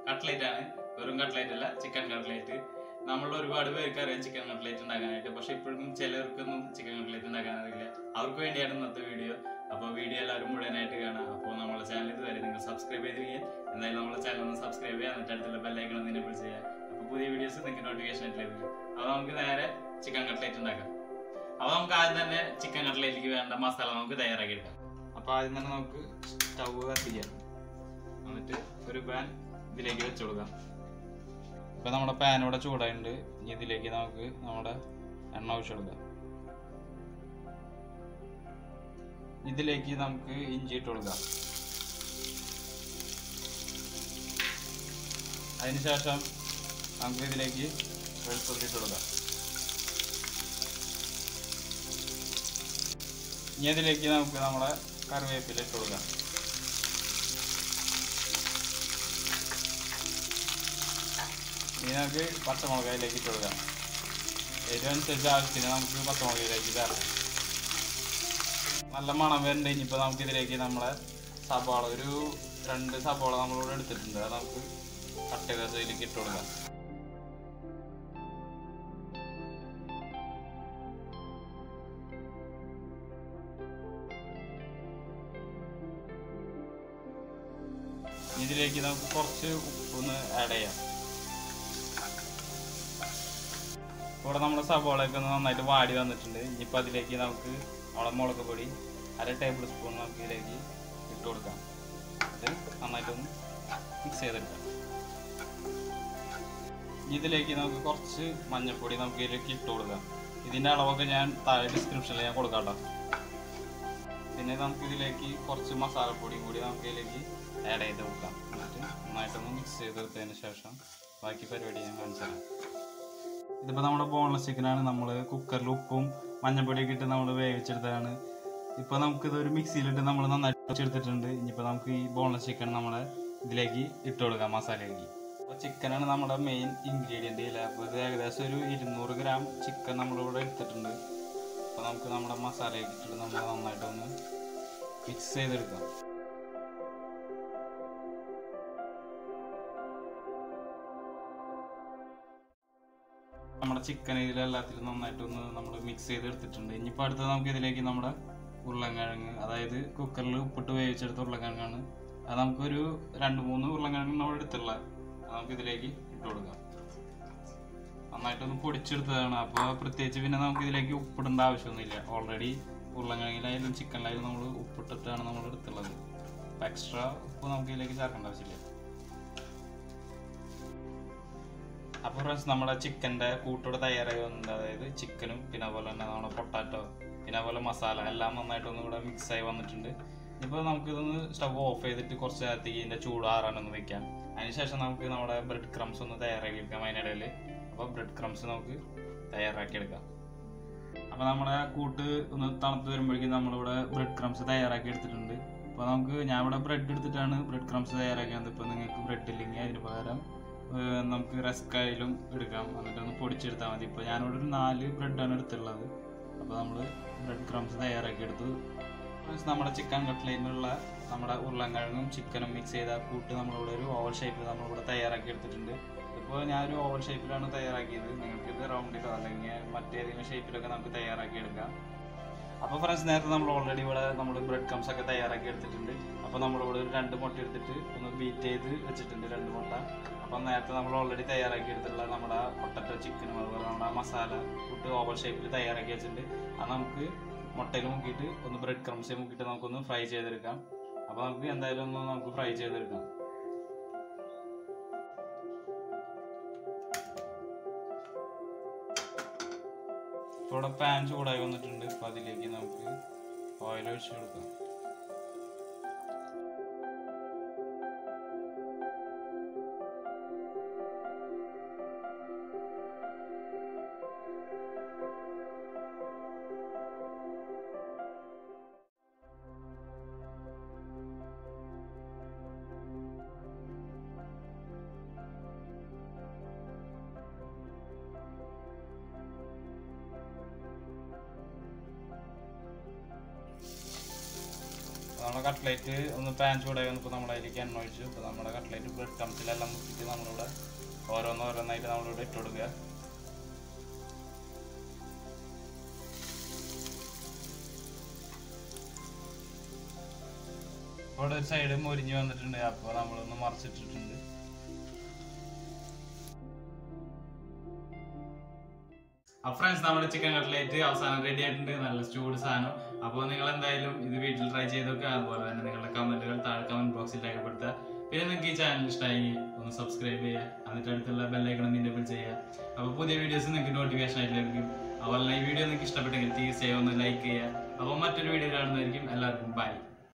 cutlet ആണ് വെറും cutlet അല്ല ചിക്കൻ കട്ട്ലേറ്റ് നമ്മൾ ഒരുപാട് പേർക്ക് അറിയാം ചിക്കൻ കട്ട്ലേറ്റ് ഉണ്ടാക്കാനായിട്ട് പക്ഷെ ഇപ്പോഴും ചിലർക്കൊന്നും ചിക്കൻ കട്ട്ലേറ്റ് ഉണ്ടാക്കാൻ അറിയില്ല അവർക്ക് വേണ്ടിയാണ് ഇന്നത്തെ വീഡിയോ അപ്പോൾ വീഡിയോ എല്ലാവരും മുഴുവനായിട്ട് കാണാം അപ്പോൾ നമ്മളെ ചാനൽ ഇതുവരെ നിങ്ങൾ സബ്സ്ക്രൈബ് ചെയ്തിരിക്കുക എന്തായാലും നമ്മളെ ചാനൽ ഒന്ന് സബ്സ്ക്രൈബ് ചെയ്യുക എന്നിട്ട് അടുത്തുള്ള ബെല്ലൈക്കൺ ഒന്ന് എനേബിൾ ചെയ്യുക അപ്പോൾ പുതിയ വീഡിയോസ് നിങ്ങൾക്ക് നോട്ടിഫിക്കേഷൻ ആയിട്ട് ലഭിക്കും അപ്പോൾ നമുക്ക് നേരെ ചിക്കൻ കട്ട്ലേറ്റ് ഉണ്ടാക്കാം അപ്പോൾ നമുക്ക് ആദ്യം തന്നെ ചിക്കൻ കട്ട്ലേറ്റിലേക്ക് വേണ്ട മസാല നമുക്ക് തയ്യാറാക്കി എടുക്കാം അപ്പോൾ ആദ്യം തന്നെ നമുക്ക് സ്റ്റവ് കത്തിക്കാം എന്നിട്ട് ഒരു പാൻ ഇതിലേക്ക് വെച്ച് കൊടുക്കാം ഇപ്പൊ നമ്മുടെ പാൻ ഇവിടെ ചൂടായിട്ടുണ്ട് ഇനി ഇതിലേക്ക് നമുക്ക് നമ്മുടെ എണ്ണ ഒഴിച്ചു കൊടുക്കാം ഇതിലേക്ക് നമുക്ക് ഇഞ്ചി ഇട്ട് കൊടുക്കാം അതിനുശേഷം നമുക്ക് ഇതിലേക്ക് വെളുത്തുള്ളി ഇട്ട് കൊടുക്കാം ഇനി ഇതിലേക്ക് നമുക്ക് നമ്മുടെ കറിവേപ്പില ഇട്ട് കൊടുക്കാം ഇനി നമുക്ക് പച്ചമുളക് അതിലേക്ക് ഇട്ട് കൊടുക്കാം എരിവ് അനുസരിച്ച് ആവശ്യത്തിന് നമുക്ക് പച്ചമുളക് ഇതിലേക്ക് ചേർക്കാം നല്ല മണം വരുന്നുണ്ട് ഇനിയിപ്പോൾ നമുക്ക് ഇതിലേക്ക് നമ്മളെ സബോള ഒരു രണ്ട് സബോള നമ്മളിവിടെ എടുത്തിട്ടുണ്ട് അത് നമുക്ക് കട്ട് ചെയ്ത ഇതിലേക്ക് ഇട്ട് കൊടുക്കാം ഇതിലേക്ക് നമുക്ക് കുറച്ച് ഉപ്പൊന്ന് ആഡ് ചെയ്യാം ഇവിടെ നമ്മുടെ സവോളയൊക്കെ ഒന്ന് നന്നായിട്ട് വാടി വന്നിട്ടുണ്ട് ഇനിയിപ്പോൾ അതിലേക്ക് നമുക്ക് നമ്മുടെ മുളക് പൊടി അര ടേബിൾ സ്പൂൺ നമുക്ക് ഇതിലേക്ക് ഇട്ട് കൊടുക്കാം അത് നന്നായിട്ടൊന്ന് മിക്സ് ചെയ്തെടുക്കാം ഇനി ഇതിലേക്ക് നമുക്ക് കുറച്ച് മഞ്ഞൾപ്പൊടി നമുക്ക് ഇതിലേക്ക് ഇട്ട് കൊടുക്കാം ഇതിൻ്റെ അളവൊക്കെ ഞാൻ താഴെ ഡിസ്ക്രിപ്ഷനിൽ ഞാൻ കൊടുക്കാം കേട്ടോ പിന്നെ നമുക്ക് ഇതിലേക്ക് കുറച്ച് മസാലപ്പൊടിയും കൂടി നമുക്ക് ഇതിലേക്ക് ആഡ് ചെയ്ത് കൊടുക്കാം എന്നിട്ട് നന്നായിട്ടൊന്ന് മിക്സ് ചെയ്തെടുത്തതിന് ശേഷം ബാക്കി പരിപാടി ഞാൻ കാണിച്ചു തരാം ഇതിപ്പോൾ നമ്മുടെ ബോൺലെസ് ചിക്കനാണ് നമ്മൾ കുക്കറിൽ ഉപ്പും മഞ്ഞപ്പൊടിയൊക്കെ ഇട്ട് നമ്മൾ വേവിച്ചെടുത്തതാണ് ഇപ്പോൾ നമുക്കിത് ഒരു മിക്സിയിലിട്ട് നമ്മൾ നന്നായിട്ട് വെച്ചെടുത്തിട്ടുണ്ട് ഇനിയിപ്പോൾ നമുക്ക് ഈ ബോൺലെസ് ചിക്കൻ നമ്മളെ ഇതിലേക്ക് ഇട്ട് കൊടുക്കാം മസാലയിലേക്ക് അപ്പോൾ ചിക്കനാണ് നമ്മുടെ മെയിൻ ഇൻഗ്രീഡിയൻ്റ് ഇല്ല അപ്പോൾ ഇത് ഏകദേശം ഒരു ഇരുന്നൂറ് ഗ്രാം ചിക്കൻ നമ്മളിവിടെ എടുത്തിട്ടുണ്ട് അപ്പോൾ നമുക്ക് നമ്മുടെ മസാലയൊക്കെ ഇട്ടിട്ട് നമ്മൾ നന്നായിട്ടൊന്ന് മിക്സ് ചെയ്തെടുക്കാം നമ്മുടെ ചിക്കൻ ഇതിലെല്ലാത്തിലും നന്നായിട്ടൊന്ന് നമ്മൾ മിക്സ് ചെയ്തെടുത്തിട്ടുണ്ട് ഇനിയിപ്പോൾ അടുത്തത് നമുക്ക് ഇതിലേക്ക് നമ്മുടെ ഉരുളൻകിഴങ്ങ് അതായത് കുക്കറിൽ ഉപ്പിട്ട് വേവിച്ചെടുത്ത ഉരുളൻകിഴങ്ങാണ് അത് നമുക്കൊരു രണ്ട് മൂന്ന് ഉരുളൻകിഴങ്ങ് നമ്മൾ എടുത്തുള്ള നമുക്ക് ഇതിലേക്ക് ഇട്ട് കൊടുക്കാം നന്നായിട്ടൊന്ന് പൊടിച്ചെടുത്തതാണ് അപ്പോൾ പ്രത്യേകിച്ച് പിന്നെ നമുക്ക് ഇതിലേക്ക് ഉപ്പിടേണ്ട ആവശ്യമൊന്നുമില്ല ഓൾറെഡി ഉരുളൻകിഴങ്ങിലായാലും ചിക്കനിലായാലും നമ്മൾ ഉപ്പിട്ടിട്ടാണ് നമ്മൾ എടുത്തുള്ളത് അപ്പോൾ എക്സ്ട്രാ ഉപ്പ് നമുക്ക് ഇതിലേക്ക് ചേർക്കേണ്ട ആവശ്യമില്ല അപ്പോൾ ഫ്രണ്ട്സ് നമ്മുടെ ചിക്കൻ്റെ കൂട്ടോട് തയ്യാറായി വന്നിട്ടുണ്ട് അതായത് ചിക്കനും പിന്നെ അതുപോലെ തന്നെ നമ്മുടെ പൊട്ടാറ്റോ പിന്നെ അതുപോലെ മസാല എല്ലാം നന്നായിട്ടൊന്നും ഇവിടെ മിക്സ് ആയി വന്നിട്ടുണ്ട് ഇപ്പോൾ നമുക്കിതൊന്ന് സ്റ്റവ് ഓഫ് ചെയ്തിട്ട് കുറച്ച് നേരത്തേക്ക് ഇതിൻ്റെ ചൂട് ആറാനൊന്ന് വെക്കാം അതിനുശേഷം നമുക്ക് നമ്മുടെ ബ്രെഡ് ക്രംസ് ഒന്ന് തയ്യാറാക്കി എടുക്കാം അതിനിടയിൽ അപ്പോൾ ബ്രെഡ് ക്രംസ് നമുക്ക് തയ്യാറാക്കി എടുക്കാം അപ്പോൾ നമ്മുടെ കൂട്ട് ഒന്ന് തണുത്ത് വരുമ്പോഴേക്കും നമ്മളിവിടെ ബ്രെഡ് ക്രംസ് തയ്യാറാക്കി എടുത്തിട്ടുണ്ട് അപ്പോൾ നമുക്ക് ഞാൻ ഇവിടെ ബ്രെഡ് എടുത്തിട്ടാണ് ബ്രെഡ് ക്രംസ് തയ്യാറാക്കിയത് ഇപ്പോൾ നിങ്ങൾക്ക് ബ്രെഡ് ഇല്ലെങ്കിൽ അതിന് പകരം ഏഹ് നമുക്ക് റസ്ക് ആയാലും എടുക്കാം എന്നിട്ട് ഒന്ന് പൊടിച്ചെടുത്താൽ മതി ഇപ്പോൾ ഞാനിവിടെ ഒരു നാല് ബ്രെഡാണ് എടുത്തുള്ളത് അപ്പോൾ നമ്മൾ ബ്രെഡ് ക്രംസ് തയ്യാറാക്കി എടുത്തു Friends, നമ്മുടെ ചിക്കൻ കട്ട്ലേറ്റിനുള്ള നമ്മുടെ ഉരുളൻകിഴങ്ങും ചിക്കനും മിക്സ് ചെയ്ത കൂട്ട് നമ്മളിവിടെ ഒരു ഓവൽ ഷേപ്പിൽ നമ്മളിവിടെ തയ്യാറാക്കി എടുത്തിട്ടുണ്ട് ഇപ്പോൾ ഞാനൊരു ഓവൽ ഷേപ്പിലാണ് തയ്യാറാക്കിയത് നിങ്ങൾക്ക് ഇത് റൗണ്ടിലോ അല്ലെങ്കിൽ മറ്റേതെങ്കിലും ഷേപ്പിലൊക്കെ നമുക്ക് തയ്യാറാക്കി എടുക്കാം അപ്പോൾ ഫ്രണ്ട്സ് നേരത്തെ നമ്മൾ ഓൾറെഡി ഇവിടെ നമ്മൾ ബ്രെഡ് ക്രംസ് ഒക്കെ തയ്യാറാക്കി എടുത്തിട്ടുണ്ട് അപ്പോൾ നമ്മളിവിടെ ഒരു രണ്ട് മുട്ട എടുത്തിട്ട് ഒന്ന് ബീറ്റ് ചെയ്ത് വെച്ചിട്ടുണ്ട് രണ്ട് മുട്ട അപ്പം നേരത്തെ നമ്മൾ ഓൾറെഡി തയ്യാറാക്കി എടുത്തിട്ടുള്ള നമ്മുടെ പൊട്ടറ്റോ ചിക്കനും അതുപോലെ നമ്മുടെ മസാല ഫുഡ് ഓവൽ ഷേപ്പിൽ തയ്യാറാക്കി വെച്ചിട്ടുണ്ട് അത് നമുക്ക് മുട്ടയിൽ മുക്കിയിട്ട് ഒന്ന് ബ്രെഡ് ക്രംസിൽ മുക്കിയിട്ട് നമുക്കൊന്ന് ഫ്രൈ ചെയ്തെടുക്കാം അപ്പോൾ നമുക്ക് എന്തായാലും ഒന്ന് നമുക്ക് ഫ്രൈ ചെയ്തെടുക്കാം ഇപ്പോൾ ഇവിടെ പാൻ ചൂടായി വന്നിട്ടുണ്ട് അപ്പോൾ അതിലേക്ക് നമുക്ക് ഓയിൽ ഒഴിച്ച് കൊടുക്കാം കട്ട്ലേറ്റ് ഒന്ന് പാൻ ചൂടായി വന്നപ്പോൾ നമ്മൾ അതിലേക്ക് എണ്ണ ഒഴിച്ചു ഇപ്പോൾ നമ്മുടെ കട്ട്ലേറ്റ് ബ്രെഡ് കംസിലെല്ലാം മുക്കിയിട്ട് നമ്മളിവിടെ ഓരോന്ന് ഓരോന്നായിട്ട് നമ്മളിവിടെ ഇട്ട് കൊടുക്കുക ഇവിടെ ഒരു സൈഡ് മൊരിഞ്ഞ് വന്നിട്ടുണ്ട് അപ്പോൾ നമ്മളൊന്ന് മറിച്ചിട്ടിട്ടുണ്ട് അപ്പോൾ ഫ്രണ്ട്സ് നമ്മുടെ ചിക്കൻ കട്ട്ലേറ്റ് അവസാനം റെഡി ആയിട്ടുണ്ട് നല്ല ചൂട് സാധനം അപ്പോൾ നിങ്ങൾ എന്തായാലും ഇത് വീട്ടിൽ ട്രൈ ചെയ്ത് നോക്കുക അതുപോലെ തന്നെ നിങ്ങളുടെ കമന്റുകൾ താഴെ കമന്റ് ബോക്സിൽ രേഖപ്പെടുത്തുക പിന്നെ നിങ്ങൾക്ക് ഈ ചാനൽ ഇഷ്ടമായി ഒന്ന് സബ്സ്ക്രൈബ് ചെയ്യുക എന്നിട്ട് അടുത്തുള്ള ബെല്ലൈക്കണം എനേബിൾ ചെയ്യുക അപ്പോൾ പുതിയ വീഡിയോസ് നിങ്ങൾക്ക് നോട്ടിഫിക്കേഷൻ ആയിട്ട് ലഭിക്കും അതുപോലെ ഈ വീഡിയോ നിങ്ങൾക്ക് ഇഷ്ടപ്പെട്ടെങ്കിൽ തീർച്ചയായും ഒന്ന് ലൈക്ക് ചെയ്യുക അപ്പോൾ മറ്റൊരു വീഡിയോ കാണുന്നതായിരിക്കും എല്ലാവർക്കും ബൈ